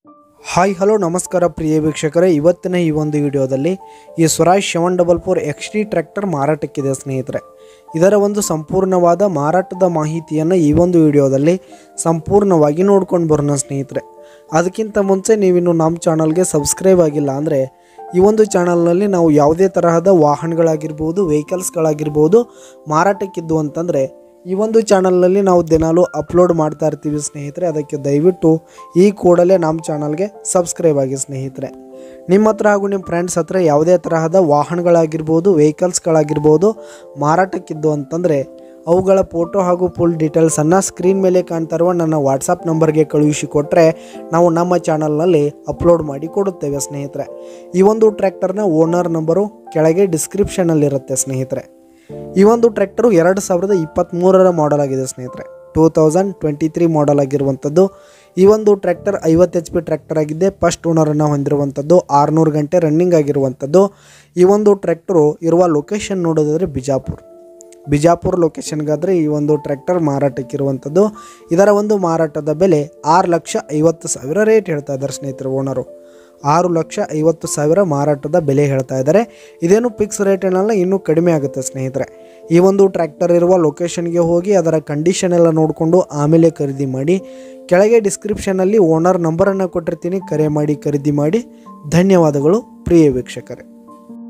hi hello ನಮಸ್ಕಾರ ಪ್ರಿಯ ವೀಕ್ಷಕರೇ ಇವತ್ತಿನ ಈ ಒಂದು ವಿಡಿಯೋದಲ್ಲಿ ಈ Swaraj seven double four X T tractor ಮಾರಾಟಕ್ಕಿದೆ ಸ್ನೇಹಿತರೆ ಇದರ ಒಂದು ಸಂಪೂರ್ಣವಾದ ಮಾರಾಟದ ಮಾಹಿತಿಯನ್ನು ಈ ಒಂದು ವಿಡಿಯೋದಲ್ಲಿ ಸಂಪೂರ್ಣವಾಗಿ ನೋಡ್ಕೊಂಡು ಬರೋಣ ಸ್ನೇಹಿತರೆ ಅದಕ್ಕಿಂತ ಮುಂಚೆ ನೀವಿನ್ನು ನಮ್ಮ ಚಾನಲ್ಗೆ ಸಬ್ಸ್ಕ್ರೈಬ್ ಆಗಿಲ್ಲ ಅಂದರೆ ಈ ಒಂದು ಚಾನಲ್ನಲ್ಲಿ ನಾವು ಯಾವುದೇ ತರಹದ ವಾಹನಗಳಾಗಿರ್ಬೋದು ವೆಹಿಕಲ್ಸ್ಗಳಾಗಿರ್ಬೋದು ಮಾರಾಟಕ್ಕಿದ್ದು ಅಂತಂದರೆ ಈ ಒಂದು ಚಾನಲ್ನಲ್ಲಿ ನಾವು ದಿನಾಲೂ ಅಪ್ಲೋಡ್ ಮಾಡ್ತಾ ಇರ್ತೀವಿ ಸ್ನೇಹಿತರೆ ಅದಕ್ಕೆ ದಯವಿಟ್ಟು ಈ ಕೂಡಲೇ ನಮ್ಮ ಚಾನಲ್ಗೆ ಸಬ್ಸ್ಕ್ರೈಬ್ ಆಗಿ ಸ್ನೇಹಿತರೆ ನಿಮ್ಮ ಹತ್ರ ಹಾಗೂ ನಿಮ್ಮ ಫ್ರೆಂಡ್ಸ್ ಹತ್ರ ಯಾವುದೇ ತರಹದ ವಾಹನಗಳಾಗಿರ್ಬೋದು ವೆಹಿಕಲ್ಸ್ಗಳಾಗಿರ್ಬೋದು ಮಾರಾಟಕ್ಕಿದ್ದು ಅಂತಂದರೆ ಅವುಗಳ ಫೋಟೋ ಹಾಗೂ ಫುಲ್ ಡೀಟೇಲ್ಸನ್ನು ಸ್ಕ್ರೀನ್ ಮೇಲೆ ಕಾಣ್ತಾ ಇರುವ ನನ್ನ ವಾಟ್ಸಪ್ ನಂಬರ್ಗೆ ಕಳುಹಿಸಿ ಕೊಟ್ಟರೆ ನಾವು ನಮ್ಮ ಚಾನಲ್ನಲ್ಲಿ ಅಪ್ಲೋಡ್ ಮಾಡಿ ಕೊಡುತ್ತೇವೆ ಸ್ನೇಹಿತರೆ ಈ ಒಂದು ಟ್ರ್ಯಾಕ್ಟರ್ನ ಓನರ್ ನಂಬರು ಕೆಳಗೆ ಡಿಸ್ಕ್ರಿಪ್ಷನಲ್ಲಿರುತ್ತೆ ಸ್ನೇಹಿತರೆ ಈ ಒಂದು ಟ್ರ್ಯಾಕ್ಟರು ಎರಡು ಸಾವಿರದ ಇಪ್ಪತ್ತ್ಮೂರರ ಮಾಡೆಲ್ ಆಗಿದೆ ಸ್ನೇಹಿತರೆ two thousand twenty three model ಆಗಿರುವಂಥದ್ದು ಈ ಒಂದು ಟ್ರ್ಯಾಕ್ಟರ್ ಐವತ್ತು ಎಚ್ ಪಿ ಟ್ರ್ಯಾಕ್ಟರ್ ಆಗಿದೆ ಫಸ್ಟ್ ಓನರನ್ನು ಹೊಂದಿರುವಂಥದ್ದು ಆರುನೂರು ಗಂಟೆ ರನ್ನಿಂಗ್ ಆಗಿರುವಂಥದ್ದು ಈ ಒಂದು ಟ್ರ್ಯಾಕ್ಟರು ಇರುವ ಲೊಕೇಶನ್ ನೋಡೋದಾದರೆ ಬಿಜಾಪುರ ಬಿಜಾಪುರ ಲೊಕೇಶನ್ಗಾದರೆ ಈ ಒಂದು ಟ್ರ್ಯಾಕ್ಟರ್ ಮಾರಾಟಕ್ಕಿರುವಂಥದ್ದು ಇದರ ಒಂದು ಮಾರಾಟದ ಬೆಲೆ ಆರು ಲಕ್ಷ ಐವತ್ತು ಸಾವಿರ ರೇಟ್ ಹೇಳ್ತಾ ಇದ್ದಾರೆ ಸ್ನೇಹಿತರು ಓನರು ಆರು ಲಕ್ಷ ಐವತ್ತು ಸಾವಿರ ಮಾರಾಟದ ಬೆಲೆ ಹೇಳ್ತಾ ಇದ್ದಾರೆ ಇದೇನು ಫಿಕ್ಸ್ ರೇಟ್ ಏನಲ್ಲ ಇನ್ನೂ ಕಡಿಮೆ ಆಗುತ್ತೆ ಸ್ನೇಹಿತರೆ ಈ ಒಂದು ಟ್ರ್ಯಾಕ್ಟರ್ ಇರುವ ಲೊಕೇಶನ್ಗೆ ಹೋಗಿ ಅದರ ಕಂಡೀಷನ್ ಎಲ್ಲ ನೋಡಿಕೊಂಡು ಆಮೇಲೆ ಖರೀದಿ ಮಾಡಿ ಕೆಳಗೆ ಡಿಸ್ಕ್ರಿಪ್ಷನಲ್ಲಿ ಓನರ್ ನಂಬರನ್ನು ಕೊಟ್ಟಿರ್ತೀನಿ ಕರೆ ಮಾಡಿ ಖರೀದಿ ಮಾಡಿ ಧನ್ಯವಾದಗಳು ಪ್ರಿಯ ವೀಕ್ಷಕರೇ